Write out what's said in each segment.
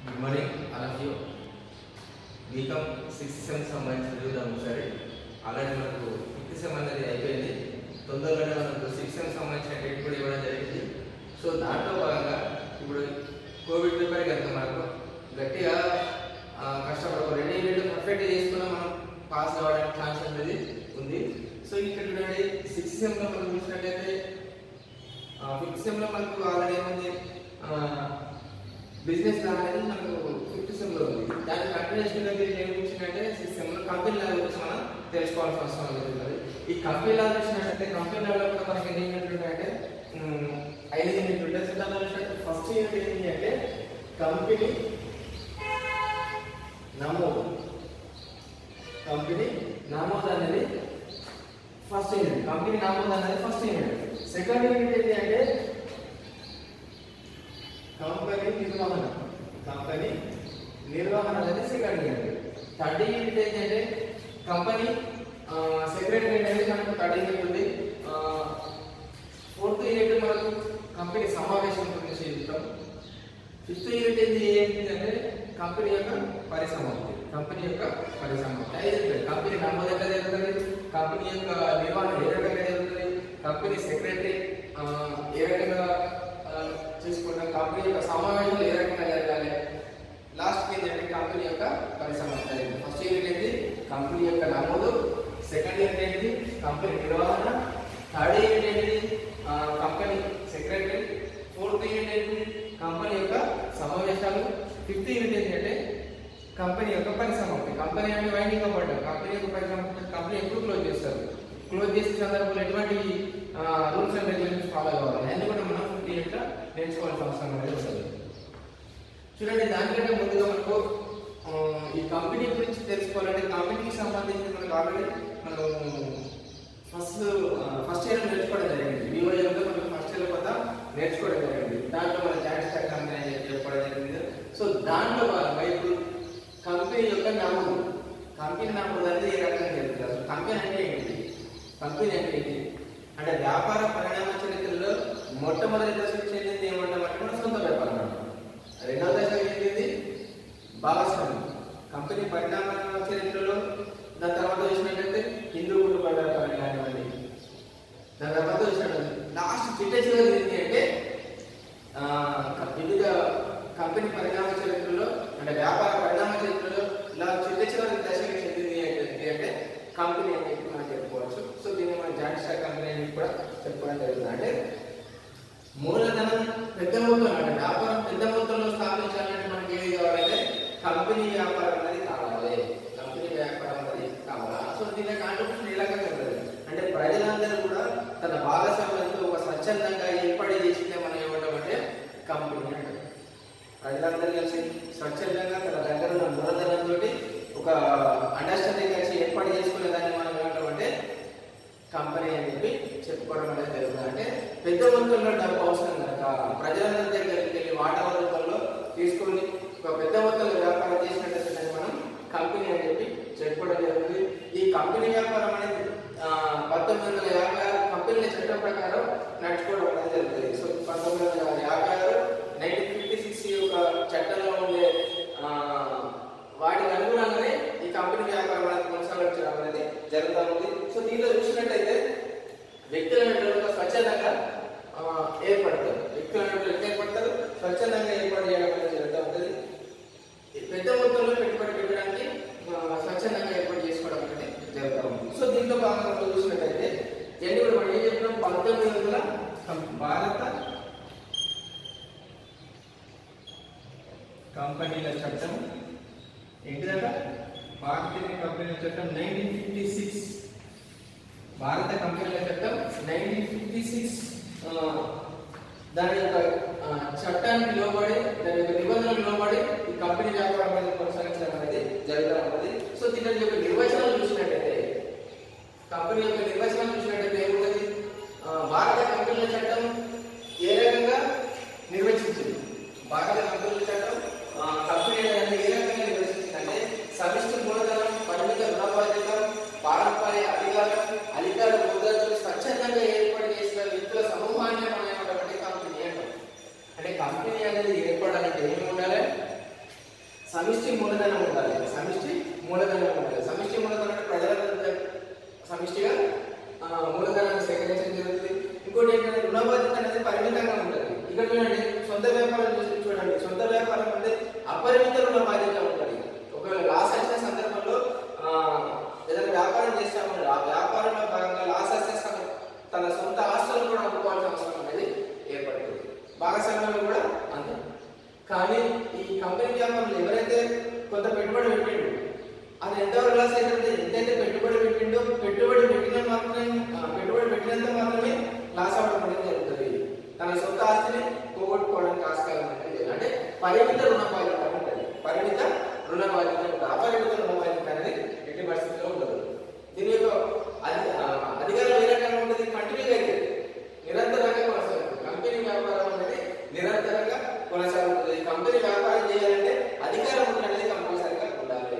Good morning all of you BCom sixth sem సంబంధించి చూద్దాం ఒకసారి ఆల్రెడీ మనకు ఫిఫ్త్ సెమ్ అనేది అయిపోయింది తొందరగానే మనకు సిక్స్త్ సెమ్ సంబంధించిన డేట్ కూడా ఇవ్వడం జరిగింది సో దాంట్లో భాగంగా ఇప్పుడు కోవిడ్ ప్రిపేర్ కనుక మనకు గట్టిగా ఆ, కష్టపడ ఒక రెండు యూనిట్ పర్ఫెక్ట్ చేసుకున్నా మనం పాస్ కావడానికి ఛాన్స్ అనేది ఉంది సో ఇక్కడ చూడండి సిక్స్త్ సెమ్లో మనం చూసినట్లయితే ఫిఫ్త్ సెమ్లో మనకు ఆల్రెడీ ఏముంది బిజినెస్ లా అనేది మనకు ఫిఫ్త్ సెమ్ లో ఉంది దాని కంటిన్యూషన్ గా మీరు ఏమి ఇచ్చినట్టే సిక్స్త్ సెమ్ లో కంపెనీ లా గురించి మనం తెలుసుకోవాల్సిన అవసరం అనేది ఉన్నది ఈ కంపెనీ లా చూసినట్లయితే కంపెనీ లా కూడా మనకి ఎన్ని యూనిట్లు ఉంటాయంటే ఉమ్, ఐదు యూనిట్లు ఉంటాయి సో దాంట్లో చూసినట్టు ఫస్ట్ యూనిట్ ఏంటి అంటే కంపెనీ నమోదు కంపెనీ నమోదు అనేది ఫస్ట్ యూనిట్ కంపెనీ నమోదు అనేది ఫస్ట్ యూనిట్ సెకండ్ యూనిట్ ఏంటి అంటే కంపెనీ నిర్వహణ కంపెనీ నిర్వహణ అనేది సెకండ్ యూనిట్ థర్డ్ యూనిట్ ఏంటంటే కంపెనీ సెక్రటరీ అనేది మనకు థర్డ్ యూనిట్ ఉంది ఫోర్త్ యూనిట్ మనకు కంపెనీ సమావేశం గురించి చెప్తాం ఫిఫ్త్ యూనిట్ ఏంటి ఏంటంటే కంపెనీ యొక్క పరిసమాప్తి కంపెనీ యొక్క పరిసమాప్తి ఐదు ఉంటాయి. కంపెనీ నమోదు ఎక్కడ జరుగుతుంది కంపెనీ యొక్క నిర్వహణ ఏ రకంగా జరుగుతుంది కంపెనీ సెక్రటరీ ఏ రకంగా ఆ, చేసుకుంటాం కంపెనీ యొక్క సమావేశాలు ఏ రకంగా జరగాలి లాస్ట్ ఏంటంటే కంపెనీ యొక్క పరిసమాప్తి ఫస్ట్ యూనిట్ ఏంటి కంపెనీ యొక్క నమోదు సెకండ్ యూనిట్ ఏంటి కంపెనీ నిర్వహణ థర్డ్ యూనిట్ ఏంటి ఆ, కంపెనీ సెక్రటరీ ఫోర్త్ యూనిట్ ఏంటి కంపెనీ యొక్క సమావేశాలు ఫిఫ్త్ యూనిట్ ఏంటంటే కంపెనీ యొక్క పరిసమాప్తి కంపెనీ అంటే వైండింగ్ అవ్వడం కంపెనీ యొక్క పరిసమాప్తి కంపెనీ ఎప్పుడు క్లోజ్ చేస్తారు క్లోజ్ చేసే సందర్భంలో ఎటువంటి రూల్స్ అండ్ రెగ్యులేషన్స్ ఫాలో కావాలి ఎందుకంటే మనం ఫిఫ్త్ యూనిట్ నేర్చుకోవాల్సిన అవసరం అనేది ఉంటుంది చూడండి దానికంటే ముందుగా మనకు ఆ, ఈ కంపెనీ గురించి తెలుసుకోవాలంటే కంపెనీకి సంబంధించి మనకు ఆల్రెడీ మనం ఫస్ట్ ఫస్ట్ ఇయర్ నేర్చుకోవడం జరిగింది వివో ఇయర్లో మనకు ఫస్ట్ ఇయర్ కొత్త నేర్చుకోవడం జరిగింది దాంట్లో మన జాయింట్ స్టాక్ కంపెనీ అని చెప్పి చెప్పడం జరిగింది సో దాంట్లో భాగంగా ఇప్పుడు కంపెనీ యొక్క నమోదు కంపెనీ నమోదు అనేది ఏ రకంగా జరుగుతుంది అసలు కంపెనీ అంటే ఏంటి కంపెనీ అంటే ఏంటి అంటే వ్యాపార పరిణామ చరిత్రలో మొట్టమొదటి దశకు చెందింది ఏమంటామంటే మన సొంత వ్యాపారం అంటాం రెండవ దశ ఏంటిది భాగస్వామి కంపెనీ పరిణామ చరిత్రలో దాని తర్వాత చూసినట్లయితే హిందూ కుటుంబ వ్యాపారం కానివ్వండి దాని తర్వాత చూసినట్లయితే లాస్ట్ చిట్ట చివరి ఏంటి అంటే ఆ, క- వివిధ కంపెనీ పరిణామ చరిత్రలో అంటే వ్యాపార పరిణామ చరిత్రలో ఇలా చిట్ట చివరి దశకి చెందింది ఏంటి అంటే కంపెనీ అని చెప్పి మనం చెప్పుకోవచ్చు సో దీన్ని మనం జాయింట్ స్టాక్ కంపెనీ అని కూడా చెప్పుకోవడం జరుగుతుంది అంటే మూలధనం పెద్ద మొత్తంలో అంటే వ్యాపారం పెద్ద మొత్తంలో స్థాపించాలంటే మనకి ఏది కావాలంటే కంపెనీ వ్యాపారం అనేది కావాలి కంపెనీ వ్యాపారం అనేది కావాలా సో దీని కాంట్రిబ్యూషన్ ఏ రకంగా ఉంటుంది అంటే ప్రజలందరూ కూడా తన భాగస్వామ్యంతో ఒక స్వచ్ఛందంగా ఏర్పాటు చేసిందే మనం ఏమంటామంటే కంపెనీ అంటాం ప్రజలందరూ కలిసి స్వచ్ఛందంగా తన దగ్గర ఉన్న మూలధనంతో ఒక అండర్స్టాండింగ్ కలిసి ఏర్పాటు చేసుకునే దాన్ని మనం ఏమంటామంటే కంపెనీ అని చెప్పి చెప్పుకోవడం అనేది జరుగుతుంది అంటే పెద్ద మొత్తంలో డబ్బు అవసరం కనుక ప్రజలందరి దగ్గరికి వెళ్ళి వాటాల రూపంలో తీసుకొని ఒక పెద్ద మొత్తంలో వ్యాపారం చేసినట్లయితే దాన్ని మనం కంపెనీ అని చెప్పి చెప్పుకోవడం జరుగుతుంది ఈ కంపెనీ వ్యాపారం అనేది ఆ, పంతొమ్మిది వందల యాభై ఆరు కంపెనీల చట్టం ప్రకారం నడుచుకోవడం అనేది జరుగుతుంది సో పంతొమ్మిది వందల యాభై ఆరు నైన్టీన్ ఫిఫ్టీ సిక్స్ యొక్క చట్టంలో ఉండే ఆ, వాటికి అనుగుణంగానే ఈ కంపెనీ వ్యాపారం అనేది కొనసాగించడం అనేది జరుగుతూ ఉంది సో దీనిలో చూసినట్టయితే వ్యక్తుల నెట్వర్క్ స్వచ్ఛందంగా ఆ, ఏర్పడతారు వ్యక్తుల నెట్వర్క్ ఏర్పడతారు స్వచ్ఛందంగా ఏర్పాటు చేయడం అనేది జరుగుతూ ఉంటుంది ఈ పెద్ద మొత్తంలో పెట్టుబడి పెట్టడానికి ఆ, స్వచ్ఛందంగా ఏర్పాటు చేసుకోవడం అనేది జరుగుతూ ఉంది సో దీంట్లో భాగంగా మనం చూసినట్టయితే ఏంటి కూడా మనం ఏం చెప్పినాం పంతొమ్మిది వందల భారత కంపెనీల చట్టం ఏంటిదట భారతీయ కంపెనీల చట్టం నైన్టీన్ ఫిఫ్టీ సిక్స్ భారత కంపెనీల చట్టం నైన్టీన్ ఫిఫ్టీ సిక్స్ దాని యొక్క ఆ, చట్టానికి లోబడి దాని యొక్క నిబంధనలకు లోబడి ఈ కంపెనీ వ్యాపారం అనేది కొనసాగించడం అనేది జరుగుతూ ఉంటుంది సో దీని యొక్క నిర్వచనాలు చూసినట్టయితే కంపెనీ యొక్క నిర్వచనం చూసినట్టయితే ఏముంటుంది ఆ, భారత కంపెనీల చట్టం ఏ రకంగా నిర్వచించింది భారత కంపెనీల చట్టం ఆ, కంపెనీలను ఏ రకంగా నిర్వచించింది అంటే సమిష్టి మూలధనం పరిమిత రుణ బాధ్యత పారంపర్య అధికారం అధికార ముద్రతో స్వచ్ఛందంగా ఏర్పాటు చేసిన వ్యక్తుల సమూహాన్ని మనం ఏమంటామంటే కంపెనీ అంటాం అంటే కంపెనీ అనేది ఏర్పడాలంటే ఏమి ఉండాలి సమిష్టి మూలధనం ఉండాలి సమిష్టి మూలధనం ఉండాలి సమిష్టి మూలధనం అంటే ప్రజలందరూ సమిష్టిగా ఆ, మూలధనాన్ని సేకరించడం జరుగుతుంది ఇంకోటి ఏంటంటే రుణ బాధ్యత అనేది పరిమితంగా ఉంటుంది ఇక్కడ చూడండి సొంత వ్యాపారం చూసి చూడండి సొంత వ్యాపారం అంటే అపరిమిత రుణ బాధ్యత ఉంటుంది ఒకవేళ లాస్ వచ్చిన సందర్భంలో ఆ, ఏదైనా వ్యాపారం చేస్తామని ఆ వ్యాపారంలో భాగంగా లాస్ వస్తే సమ- తన సొంత ఆస్తులను కూడా అమ్ముకోవాల్సిన అవసరం అనేది ఏర్పడుతుంది భాగస్వామ్యంలో కూడా అంతే కానీ ఈ కంపెనీ వ్యాపారంలో ఎవరైతే కొంత పెట్టుబడి పెట్టిండు అది ఎంతవరకు లాస్ అవుతుంది ఎంతైతే పెట్టుబడి పెట్టిండో పెట్టుబడి పెట్టిన మాత్రమే ఆ, పెట్టుబడి పెట్టినంత మాత్రమే లాస్ అవ్వడం అనేది జరుగుతుంది తన సొంత ఆస్తిని పోగొట్టుకోవడానికి ఆస్కారం అనేది అంటే పరిమిత రుణ బాధ్యత ఉంటుంది పరిమిత రుణ బాధ్యత ఉంటుంది అపరిమిత రుణ బాధ్యత అనేది ఎట్టి పరిస్థితుల్లో ఉండదు దీని యొక్క అధి ఆ, అధికారం ఏ రకంగా ఉంటుంది కంటిన్యూగా అయితే నిరంతరంగా కొనసాగుతుంది కంపెనీ వ్యాపారం అనేది నిరంతరంగా కొనసాగుతుంది కంపెనీ వ్యాపారం చేయాలంటే అధికారం ఉండాలి అనేది కంపల్సరీగా ఉండాలి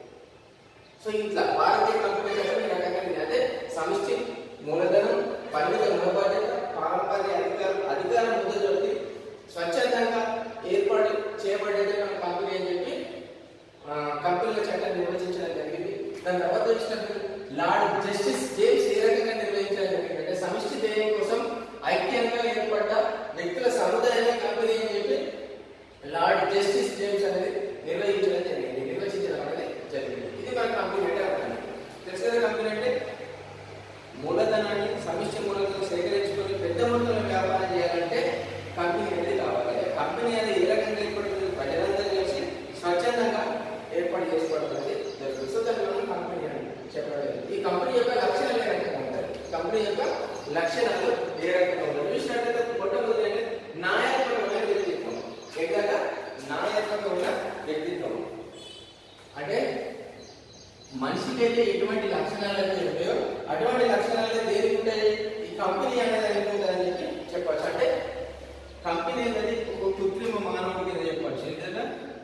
సో ఇట్లా భారతీయ కంపెనీ చట్టం ఈ రకంగా ఉంది. అంటే సమిష్టి మూలధనం పరిమిత రుణ బాధ్యత పారంపర్య అధికారం అధికారం ముద్దజొట్టి స్వచ్ఛందంగా ఏర్పాటు చేయబడేది మన కంపెనీ అని చెప్పి ఆ, కంపెనీల చట్టం నిర్వచించడం జరిగింది దాని తర్వాత వచ్చినప్పుడు లార్డ్ జస్టిస్ జేమ్స్ ఏ రకంగా నిర్వహించడం జరిగింది అంటే సమిష్టి ధ్యేయం కోసం ఐక్యంగా ఏర్పడ్డ వ్యక్తుల సముదాయమే కంపెనీ అని చెప్పి లార్డ్ జస్టిస్ జేమ్స్ అనేది నిర్వహించడం జరిగింది నిర్వచించడం అనేది జరిగింది ఇది మన కంపెనీ అంటే అర్థం తెలుసు కదా కంపెనీ అంటే మూలధనాన్ని సమిష్టి మూలధనం సేకరించుకొని పెద్ద మొత్తంలో వ్యాపారం చేయాలంటే కంపెనీ అనేది కావాలి కంపెనీ అనేది ఏ రకంగా ఏర్పడుతుంది ప్రజలందరూ కలిసి స్వచ్ఛందంగా ఏర్పాటు చేసుకోవడం జరుగుతుంది సో దాన్ని మనం కంపెనీ అని చెప్పడం జరిగింది. ఈ కంపెనీ యొక్క లక్షణాలు ఏ రకంగా ఉంటాయి కంపెనీ యొక్క లక్షణాలు ఏ రకంగా ఉంటాయి చూసినట్లయితే మొట్టమొదటి అంటే నాయకమైన వ్యక్తిత్వం ఎక్కువగా నాయకమైన వ్యక్తిత్వం అంటే మనిషికి అయితే ఎటువంటి లక్షణాలు అయితే ఉంటాయో అటువంటి లక్షణాలు దేనికి ఉంటాయి ఈ కంపెనీ అనేది అనేది ఉంటుందని చెప్పి చెప్పచ్చు అంటే కంపెనీ అనేది ఒక కృత్రిమ మానవుడి కింద చెప్పచ్చు ఏంటంటే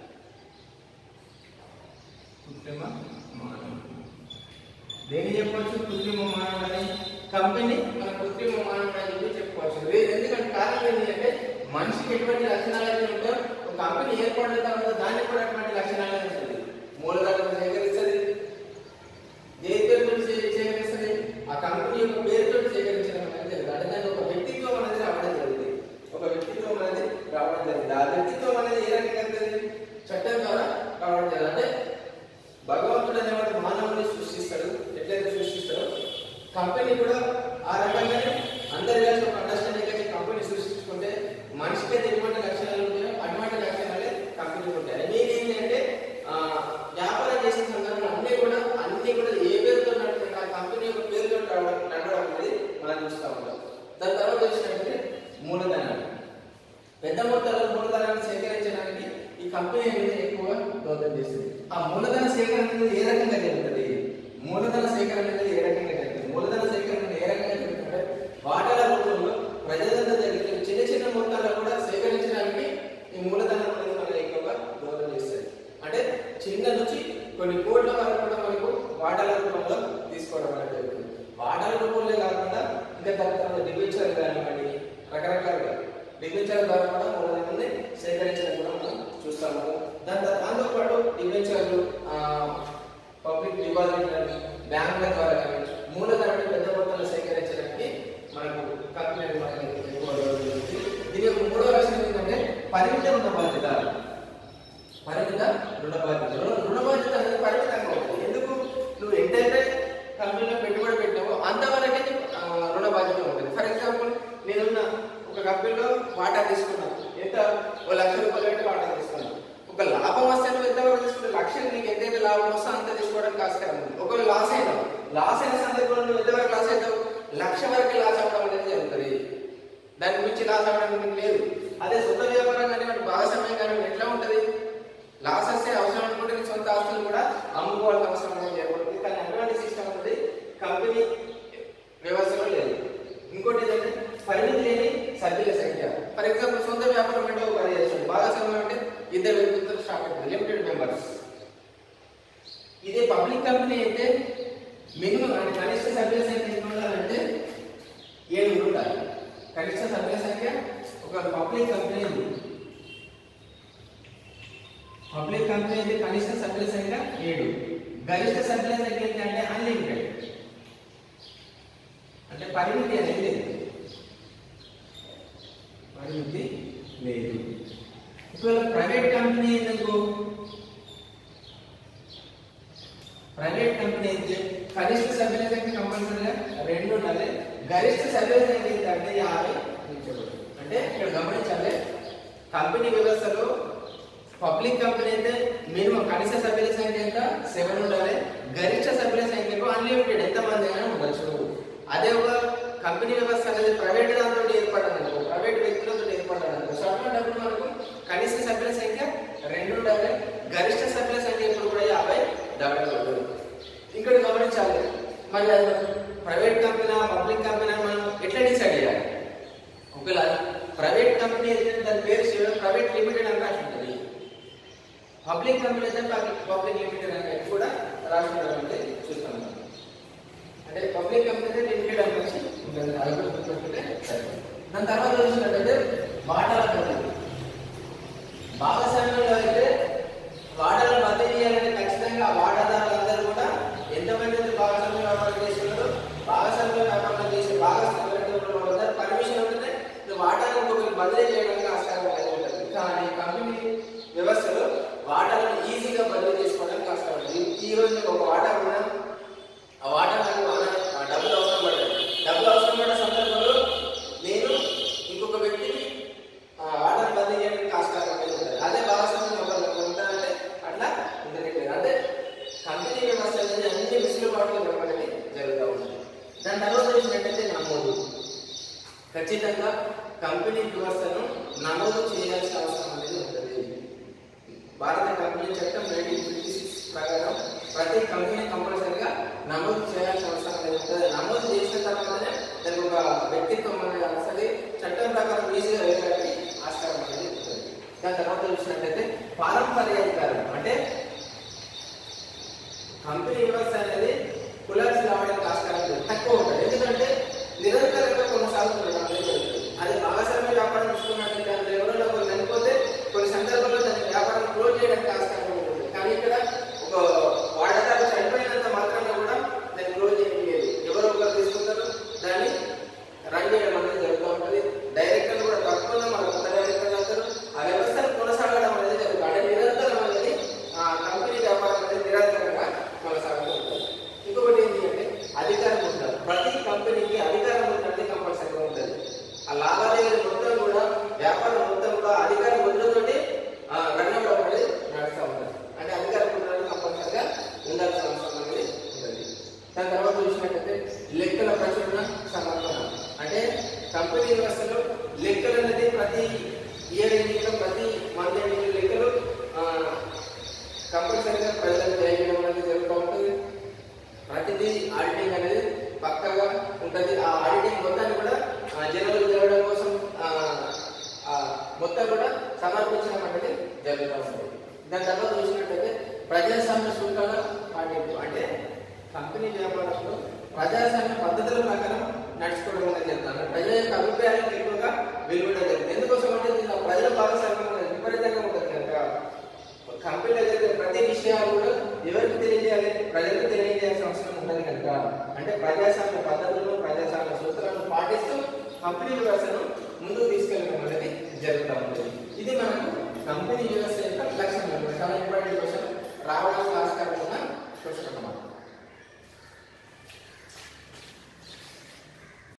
కృత్రిమ మానవుడు దేని చెప్పొచ్చు కృత్రిమ మానవుడు అని కంపెనీ మన కృత్రిమ మానవుడు అని చెప్పి చెప్పుకోవచ్చు వే- ఎందుకంటే కారణం ఏంటంటే మనిషికి ఎటువంటి లక్షణాలు అయితే ఉంటాయో ఒక కంపెనీ ఏర్పడిన తర్వాత దానికి కూడా అటువంటి లక్షణాలు అనేది ఉంటుంది మూలధనం సేకరిస్తుంది దేని పేరుతో సే- సేకరిస్తుంది ఆ కంపెనీ యొక్క పేరుతో సేకరించడం అనేది జరుగుతుంది అంటే దానికి ఒక వ్యక్తిత్వం అనేది రావడం జరుగుతుంది ఒక వ్యక్తిత్వం అనేది రావడం జరిగింది ఆ వ్యక్తిత్వం అనేది ఏ రకంగా జరుగుతుంది చట్టం ద్వారా రావడం జరుగుతుంది అంటే భగవంతుడు అనేవాడు మానవుని సృష్టిస్తాడు ఎట్లయితే సృష్టిస్తాడో కంపెనీ కూడా ఆ రకంగానే అందరి కలిసి ఒక అండర్స్టాండింగ్ అయితే కంపెనీ సృష్టించుకుంటే మనిషికి అయితే ఎటువంటి లక్షణాలు ఉంటాయో అటువంటి లక్షణాలే కంపెనీ ఉంటాయి మెయిన్ ఏంటి అంటే ఆ, వ్యాపారం చేసే సందర్భంలో అన్నీ కూడా అన్ని కూడా ఏ పేరుతో నడుపుతాయి ఆ కంపెనీ యొక్క పేరుతో నడవడం నడవడం అనేది మనం చూస్తూ ఉంటాం దాని తర్వాత వచ్చినట్టు మూలధనాలు పెద్ద మొత్తంలో మూలధనాన్ని సేకరించడానికి ఈ కంపెనీ అనేది ఎక్కువగా దోహదం చేస్తుంది ఆ మూలధన సేకరణ అనేది ఏ రకంగా జరుగుతుంది మూలధన సేకరణ అనేది ఏ రకంగా జరుగుతుంది మూలధన సేకరణ అనేది ఏ రకంగా జరుగుతుందంటే వాటాల రూపంలో ప్రజలందరూ జరిగే చిన్న చిన్న మొత్తాల్లో కూడా సేకరించడానికి ఈ మూలధనం అనేది మనకు ఎక్కువగా దోహదం చేస్తుంది అంటే చిన్న నుంచి కొన్ని కోట్ల వరకు కూడా మనకు వాటాల రూపంలో తీసుకోవడం అనేది జరుగుతుంది వాటాల రూపంలో కాకుండా ఇంకా దాని తర్వాత డిబెంచర్ కానివ్వండి రకరకాలుగా డిబెంచర్ ద్వారా కూడా మూలధనాన్ని సేకరించడం కూడా మనం చూస్తాము దాని దా- దాంతో పాటు డిబెంచర్లు పబ్లిక్ డిపాజిట్ బ్యాంకుల ద్వారా కావచ్చు మూలధనాన్ని పెద్ద మొత్తంలో సేకరించడానికి మనకు కంపెనీ మనకి ఎక్కువ జరుగుతుంది. దీని యొక్క మూడో లక్షణం ఏంటంటే పరిమిత రుణ బాధ్యత పరిమిత రుణ బాధ్యత రుణ రుణ బాధ్యత అనేది పరిమితంగా ఉంటుంది ఎందుకు నువ్వు ఎంతైతే కంపెనీలో పెట్టుబడి పెట్టావో అంతవరకే నీకు, ఆ, రుణ బాధ్యత ఉంటుంది ఫర్ ఎగ్జాంపుల్ నేనున్న ఒక కంపెనీలో వాటా తీసుకున్నాను ఎంత ఓ లక్ష రూపాయలు పెట్టి వాటా తీసుకున్నాను ఒక లాభం వస్తే నువ్వు ఎంతవరకు తీసుకుంటే లక్ష నీకు ఎంతైతే లాభం వస్తే అంత తీసుకోవడానికి ఆస్కారం ఉంది ఒకవేళ లాస్ అయినావు లాస్ అయిన సందర్భంలో నువ్వు ఎంతవరకు లాస్ అవుతావు లక్ష వరకు లాస్ అవ్వడం అనేది జరుగుతుంది దాని గురించి లాస్ అవ్వడానికి లేదు అదే సొంత వ్యాపారం కానివ్వండి భాగస్వామ్యం కానివ్వండి ఎట్లా ఉంటుంది లాస్ వస్తే అవసరం అనుకుంటే నీ సొంత ఆస్తులు కూడా అమ్ముకోవాల్సిన అవసరం అనేది ఏర్పడుతుంది కానీ అటువంటి సిస్టమ్ అనేది కంపెనీ వ్యవస్థలో లేదు ఇంకోటి ఏంటంటే పరిమితి లేని సభ్యుల సంఖ్య ఫర్ ఎగ్జాంపుల్ సొంత వ్యాపారం అంటే ఒక పది చేస్తుంది భాగస్వామ్యం అంటే ఇద్దరు వ్యక్తులతో స్టార్ట్ అవుతుంది లిమిటెడ్ మెంబర్స్ ఇదే పబ్లిక్ కంపెనీ అయితే మినిమం అంటే కనిష్ట సభ్యుల సంఖ్య ఎన్ని ఉండాలంటే ఏడుగురు ఉండాలి కనిష్ట సభ్యుల సంఖ్య ఒక పబ్లిక్ కంపెనీ ఉంది పబ్లిక్ కంపెనీ అయితే కనిష్ట సభ్యుల సంఖ్య ఏడు గరిష్ట సభ్యుల సంఖ్య ఏంటంటే అన్లిమిటెడ్ అంటే పరిమితి అనేది లేదు పరిమితి లేదు ఒకవేళ ప్రైవేట్ కంపెనీ ఎందుకు ప్రైవేట్ కంపెనీ అయితే కనిష్ట సభ్యుల సంఖ్య కంపల్సరీగా రెండు ఉండాలి గరిష్ట సభ్యుల సంఖ్య ఎంత అంటే యాభై ఉంచబడు అంటే ఇక్కడ గమనించాలి కంపెనీ వ్యవస్థలో పబ్లిక్ కంపెనీ అయితే మినిమం కనీస సభ్యుల సంఖ్య ఎంత సెవెన్ ఉండాలి గరిష్ట సభ్యుల సంఖ్యకు అన్లిమిటెడ్ ఎంత మంది అయినా ఉండొచ్చు అదే ఒక కంపెనీ వ్యవస్థ అనేది ప్రైవేట్ దాంతో ఏర్పడదు ప్రైవేట్ వ్యక్తులతో ఏర్పడదు సో అటువంటిప్పుడు మనకు కనీస సభ్యుల సంఖ్య రెండు ఉండాలి గరిష్ట సభ్యుల సంఖ్య ఇప్పుడు కూడా యాభై దాటకూడదు ఇక్కడ గమనించాలి మరి అది ప్రైవేట్ కంపెనీ పబ్లిక్ కంపెనీ మనం ఎట్లా డిసైడ్ చేయాలి ఒకవేళ ప్రైవేట్ కంపెనీ అయితే దాని పేరు శివ ప్రైవేట్ లిమిటెడ్ అని రాసి ఉంటుంది పబ్లిక్ కంపెనీ అయితే పబ్లిక్ పబ్లిక్ లిమిటెడ్ అని కూడా రాసి ఉండడం అనేది చూస్తాం మనం. అంటే పబ్లిక్ కంపెనీ అయితే లిమిటెడ్ అని రాసి ఉంటుంది అది కూడా గుర్తుపెట్టుకుంటే సరిపోతుంది. దాని తర్వాత చూసినట్టయితే వాటాల కంపెనీ భాగస్వామ్యంలో అయితే వాటాలు భర్తీ చేయాలంటే ఖచ్చితంగా ఆ వాటాదారులందరూ కూడా ఎంతమంది అయితే భాగస్వామ్య వ్యాపారం చేస్తున్నారు భాగస్వామ్య వ్యాపారం చేసే భాగస్వామ్య పర్మిషన్ ఉంటే వాటాలు ఇంకొకరికి బదిలీ చేయడానికి ఆస్కారం అనేది ఉంటుంది కానీ కంపెనీ వ్యవస్థలో వాటాలను ఈజీగా బదిలీ చేసుకోవడానికి ఆస్కారం ఉంటుంది ఈ రోజు నీకు ఒక వాటా కూడా ఆ వాటా నాకు అన- ఆ డబ్బులు అవసరం పడ్డాయి డబ్బులు అవసరం పడ్డ సందర్భంలో నేను ఇంకొక వ్యక్తికి ఆ వాటాను బదిలీ చేయడానికి ఆస్కారం అనేది ఉంటుంది అదే భాగస్వామ్యం ఒకరికి ఉంటారంటే అట్లా ఉండలేదు అంటే కంపెనీ వ్యవస్థ అనేది అన్ని విసులుబాట్లు ఇవ్వడం అనేది జరుగుతూ ఉంటుంది దాని తర్వాత చూసినట్టయితే నమోదు ఖచ్చితంగా కంపెనీ వ్యవస్థను నమోదు చేయాల్సిన అవసరం అనేది ఉంటుంది భారత కంపెనీ చట్టం నైన్టీన్ ఫిఫ్టీ సిక్స్ ప్రకారం ప్రతి కంపెనీ కంపల్సరిగా నమోదు చేయాల్సిన అవసరం అనేది ఉంటుంది నమోదు చేసిన తర్వాతనే దానికి ఒక వ్యక్తిత్వం అనేది వస్తుంది చట్టం ప్రకారం ఈజీగా వేయడానికి ఆస్కారం అనేది ఉంటుంది దాని తర్వాత చూసినట్లయితే పారంపర్య అధికారం అంటే కంపెనీ వ్యవస్థ అనేది కులాల్సి రావడానికి ఆస్కారం లేదు. తక్కువ ఉంటుంది ఎందుకంటే నిరంతరంగా కొనసాగుతుండడం అనేది జరుగుతుంది అది భాగస్వామ్య వ్యాపారం చూసుకున్నట్లయితే అందులో ఎవరైనా ఒకరు చనిపోతే కొన్ని సందర్భాల్లో దాని వ్యాపారం క్లోజ్ చేయడానికి ఆస్కారం ఉంటుంది కానీ ఇక్కడ ఒక వాడదారు చనిపోయినంత మాత్రాన కూడా దాన్ని క్లోజ్ చేయడం లేదు ఎవరో ఒకరు తీసుకుంటారు దాన్ని రన్ చేయడం అనేది జరుగుతూ ఉంటుంది డైరెక్టర్ కూడా తప్పకుండా మన కొత్త డైరెక్టర్ అంటారు ఆ వ్యవస్థను కొనసాగడం అనేది జరుగుతుంది అంటే నిరంతరం అనేది ఆ కంపెనీ వ్యాపారం అనేది నిరంతరంగా కొనసాగుతూ ఉంటుంది ఇంకొకటి ఏంటి అంటే అధికారం ఉంటుంది ప్రతి కంపెనీకి అధికారం ఉంటుంది కంపల్సరీగా ఉంటుంది ఆ లావాదేవీలు మొత్తం కూడా వ్యాపారం మొత్తం కూడా అధికార ముద్రతోటి రన్ అవ్వడం అనేది నడుస్తూ ఉంటుంది అంటే అధికార ముద్రలు కంపల్సరీగా ఉండాల్సిన అవసరం అనేది ఉంటుంది దాని తర్వాత చూసినట్టయితే లెక్కల ప్రచురణ సమర్పణ అంటే కంపెనీ వ్యవస్థలో లెక్కలు అనేది ప్రతి ఇయర్ ఎండింగ్లో ప్రతి మంత్ ఎండింగ్ లెక్కలు కంపల్సరీగా ప్రజలకు తెలియజేయడం అనేది జరుగుతూ ఉంటుంది ప్రతిదీ ఆడిటింగ్ అనేది పక్కగా ఉంటుంది ఆ ఆడిటింగ్ మొత్తాన్ని కూడా ఆ, జనాలకు తెలవడం కోసం ఆ, ఆ, మొత్తం కూడా సమర్పించడం అనేది జరుగుతూ ఉంటుంది దాని తర్వాత చూసినట్టయితే ప్రజాస్వామ్య సూత్రాల పాటింపు అంటే కంపెనీ వ్యాపారంలో ప్రజాస్వామ్య పద్ధతుల ప్రకారం నడుచుకోవడం అనేది జరుగుతుంది ప్రజల యొక్క అభిప్రాయాలకు ఎక్కువగా విలువడం జరుగుతుంది ఎందుకోసం అంటే దీనిలో ప్రజల భాగస్వామ్యం అనేది విపరీతంగా ఉంటుంది కనుక కంపెనీలో జరిగే ప్రతి విషయాలు కూడా ఎవరికి తెలియజేయాలి ప్రజలకు తెలియజేయాల్సిన అవసరం ఉంటుంది కనుక అంటే ప్రజాస్వామ్య పద్ధతులను ప్రజాస్వామ్య సూత్రాలను పాటిస్తూ కంపెనీ వ్యవస్థను ముందుకు తీసుకెళ్ళడం అనేది జరుగుతూ ఉంటుంది ఇది మనకు కంపెనీ వ్యవస్థ యొక్క లక్ష్యం అన్నమాట. చాలా ఇంపార్టెంట్ క్వశ్చన్